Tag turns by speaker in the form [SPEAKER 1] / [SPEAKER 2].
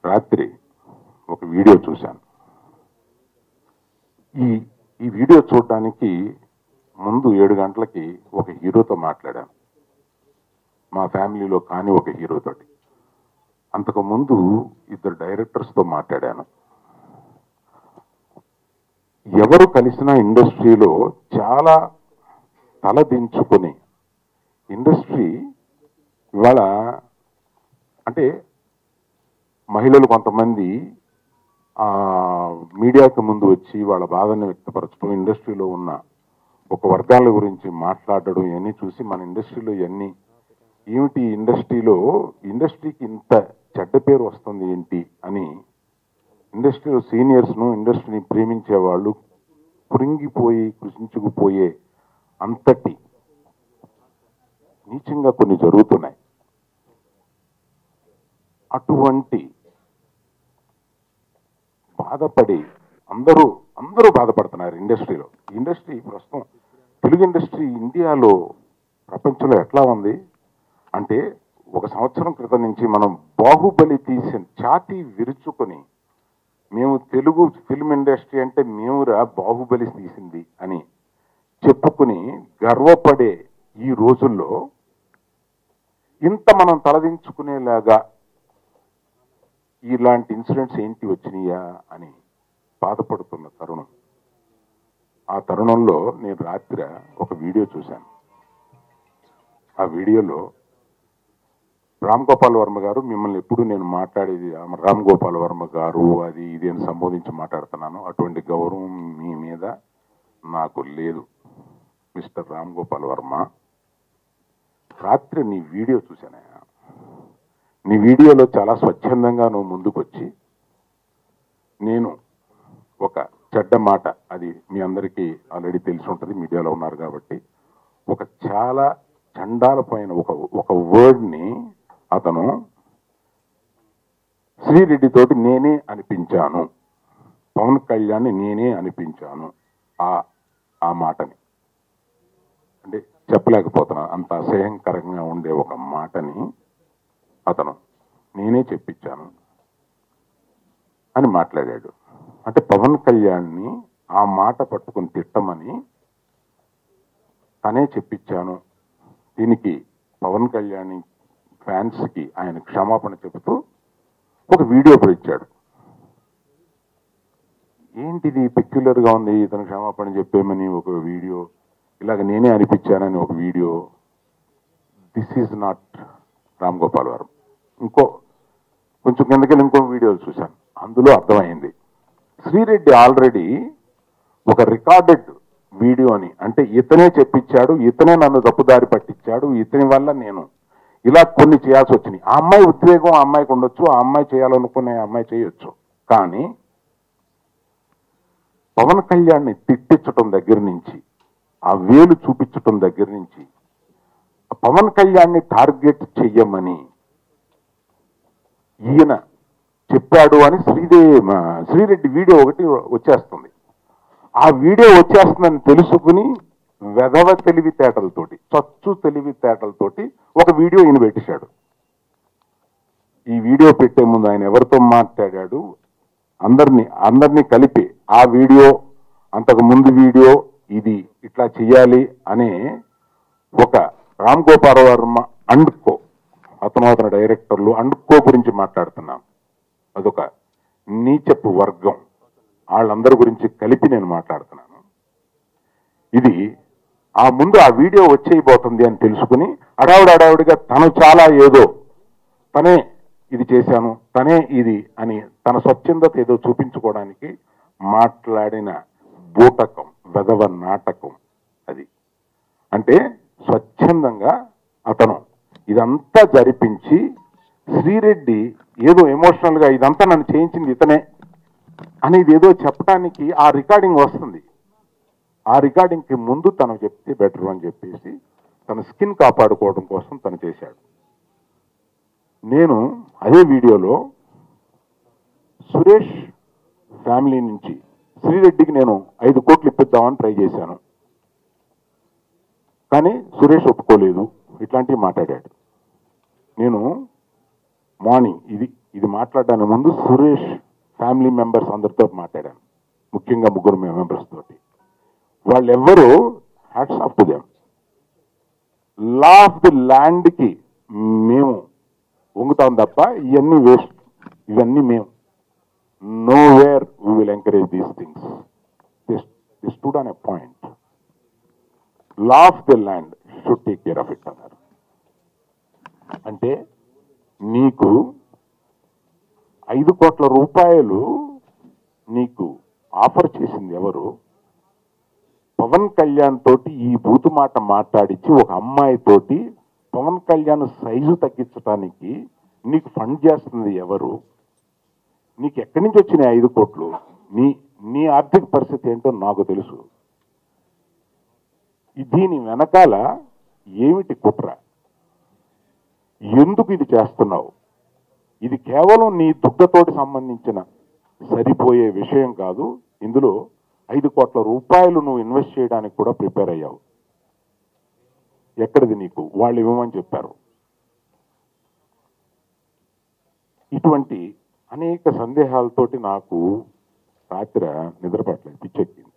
[SPEAKER 1] రాత్రి ఒక వీడియో చూశాను ఈ ఈ వీడియో చూడడానికి ముందు ఏడు గంటలకి ఒక హీరోతో మాట్లాడాను మా ఫ్యామిలీలో కాని ఒక హీరోతోటి అంతకు ముందు ఇద్దరు డైరెక్టర్స్తో మాట్లాడాను ఎవరు కలిసినా ఇండస్ట్రీలో చాలా తలదించుకొని ఇండస్ట్రీ ఇవాళ అంటే మహిళలు కొంతమంది ఆ మీడియాకి ముందు వచ్చి వాళ్ళ బాధని వ్యక్తపరచడం ఇండస్ట్రీలో ఉన్న ఒక వర్గాల గురించి మాట్లాడడం ఇవన్నీ చూసి మన ఇండస్ట్రీలో ఇవన్నీ ఏమిటి ఇండస్ట్రీలో ఇండస్ట్రీకి ఇంత చెడ్డ పేరు వస్తుంది ఏంటి అని ఇండస్ట్రీలో సీనియర్స్ను ఇండస్ట్రీని ప్రేమించే వాళ్ళు కృంగిపోయి కృషించుకుపోయే అంతటి నీచంగా కొన్ని జరుగుతున్నాయి అటువంటి బాధపడి అందరూ అందరూ బాధపడుతున్నారు ఇండస్ట్రీలో ఇండస్ట్రీ ప్రస్తుతం తెలుగు ఇండస్ట్రీ ఇండియాలో ప్రపంచంలో ఎట్లా ఉంది అంటే ఒక సంవత్సరం క్రితం నుంచి మనం బాహుబలి తీసిన ఛాతీ విరుచుకొని మేము తెలుగు ఫిల్మ్ ఇండస్ట్రీ అంటే మేమురా బాహుబలి తీసింది అని చెప్పుకుని గర్వపడే ఈ రోజుల్లో ఇంత మనం తలదించుకునేలాగా ఇలాంటి ఇన్సిడెంట్స్ ఏంటి వచ్చినాయా అని బాధపడుతున్న తరుణం ఆ తరుణంలో నేను రాత్రి ఒక వీడియో చూశాను ఆ వీడియోలో రామ్ గోపాల్ వర్మ గారు మిమ్మల్ని ఎప్పుడు నేను మాట్లాడేది ఆ రామ్ గోపాల్ వర్మ గారు అది ఇది అని సంబోధించి మాట్లాడుతున్నాను అటువంటి గౌరవం మీ మీద నాకు లేదు మిస్టర్ రామ్ గోపాల్ వర్మ రాత్రి నీ వీడియో చూశానయ్యా నీ వీడియోలో చాలా స్వచ్ఛందంగా నువ్వు ముందుకొచ్చి నేను ఒక చెడ్డ మాట అది మీ అందరికీ ఆల్రెడీ తెలిసి ఉంటుంది మీడియాలో ఉన్నారు కాబట్టి ఒక చాలా చండాలపైన ఒక ఒక వర్డ్ని అతను శ్రీరెడ్డి తోటి నేనే అనిపించాను పవన్ కళ్యాణ్ నేనే అనిపించాను ఆ ఆ మాటని అంటే చెప్పలేకపోతున్నాను అంత అసహ్యంకరంగా ఉండే ఒక మాటని అతను నేనే చెప్పించాను అని మాట్లాడాడు అంటే పవన్ కళ్యాణ్ని ఆ మాట పట్టుకుని తిట్టమని తనే చెప్పించాను దీనికి పవన్ కళ్యాణ్ ఫ్యాన్స్కి ఆయన క్షమాపణ చెబుతూ ఒక వీడియో కూడా ఇచ్చాడు ఏంటిది peculiar గా ఉంది ఇతను క్షమాపణ చెప్పేమని ఒక వీడియో ఇలాగ నేనే అనిపించానని ఒక video this is not Ram Gopal Varma ఇంకో కొంచెం కిందకెళ్ళి ఇంకో వీడియో చూశాను అందులో అర్థమైంది శ్రీరెడ్డి ఆల్రెడీ ఒక రికార్డెడ్ వీడియోని అంటే ఇతనే చెప్పించాడు ఇతనే నన్ను తప్పుదారి పట్టించాడు ఇతని వల్ల నేను ఇలా కొన్ని చేయాల్సి వచ్చినాయి ఆ అమ్మాయి ఉద్వేగం ఆ అమ్మాయికి ఉండొచ్చు ఆ అమ్మాయి చేయాలనుకునే ఆ అమ్మాయి చేయొచ్చు కానీ పవన్ కళ్యాణ్ని తిట్టించటం దగ్గర నుంచి ఆ వేలు చూపించటం దగ్గర నుంచి పవన్ కళ్యాణ్ని టార్గెట్ చెయ్యమని ఈయన చెప్పాడు అని శ్రీదేవి మా- శ్రీరెడ్డి వీడియో ఒకటి వచ్చేస్తుంది ఆ వీడియో వచ్చేస్తుందని తెలుసుకుని వెధవ తెలివితేటలతోటి చచ్చు తెలివితేటలతోటి ఒక వీడియో ఈయన పెట్టేశాడు ఈ వీడియో పెట్టే ముందు ఆయన ఎవరితో మాట్లాడాడు అందరినీ అందరినీ కలిపి ఆ వీడియో అంతకు ముందు వీడియో ఇది ఇట్లా చెయ్యాలి అనే ఒక రామ్ గోపాల్ వర్మ అండ్ కో అతను అతని డైరెక్టర్లు అండ్ కో గురించి మాట్లాడుతున్నాం అదొక నీచపు వర్గం వాళ్ళందరి గురించి కలిపి నేను మాట్లాడుతున్నాను ఇది ఆ ముందు ఆ వీడియో వచ్చేయబోతుంది అని తెలుసుకుని అడావుడు అడావుడిగా తను చాలా ఏదో తనే ఇది చేశాను తనే ఇది అని తన స్వచ్ఛందత ఏదో చూపించుకోవడానికి మాట్లాడిన బూటకం వెధవ నాటకం అది అంటే స్వచ్ఛందంగా అతను ఇదంతా జరిపించి శ్రీరెడ్డి ఏదో ఎమోషనల్ గా ఇదంతా నన్ను చేయించింది ఇతనే అనేది ఏదో చెప్పడానికి ఆ రికార్డింగ్ వస్తుంది ఆ రికార్డింగ్ కి ముందు తను చెప్తే బెటర్ అని చెప్పేసి తన స్కిన్ కాపాడుకోవడం కోసం తను చేశాడు నేను అదే వీడియోలో సురేష్ ఫ్యామిలీ నుంచి శ్రీరెడ్డికి నేను ఐదు కోట్లు ఇప్పిద్దామని ట్రై చేశాను కానీ సురేష్ ఒప్పుకోలేదు ఇట్లాంటివి మాట్లాడాడు నేను మార్నింగ్ ఇది ఇది మాట్లాడడానికి ముందు సురేష్ ఫ్యామిలీ మెంబర్స్ అందరితో మాట్లాడాను ముఖ్యంగా ముగ్గురు మెంబర్స్ తోటి వాళ్ళెవ్వరూ hats off to them law of the ల్యాండ్కి మేము వంగుతాం తప్ప ఇవన్నీ వేస్ట్ ఇవన్నీ మేము nowhere we will encourage these things this stood on a point law of the land should take care of it అన్నారు అంటే నీకు ఐదు కోట్ల రూపాయలు నీకు ఆఫర్ చేసింది ఎవరు పవన్ కళ్యాణ్ తోటి ఈ బూతు మాట మాట్లాడించి ఒక అమ్మాయి తోటి పవన్ కళ్యాణ్ సైజు తగ్గించడానికి నీకు ఫండ్ చేస్తుంది ఎవరు నీకు ఎక్కడి నుంచి వచ్చినాయి ఐదు కోట్లు నీ నీ ఆర్థిక పరిస్థితి ఏంటో నాకు తెలుసు ఈ దీని వెనకాల ఏమిటి కుట్ర ఎందుకు ఇది చేస్తున్నావు ఇది కేవలం నీ దుగ్గతోటి సంబంధించిన సరిపోయే విషయం కాదు ఇందులో ఐదు కోట్ల రూపాయలు నువ్వు ఇన్వెస్ట్ చేయడానికి కూడా ప్రిపేర్ అయ్యావు ఎక్కడిది నీకు వాళ్ళు ఇవ్వమని చెప్పారు ఇటువంటి అనేక సందేహాలతోటి నాకు రాత్రి నిద్రపట్టలేదు పిచ్చెక్కింది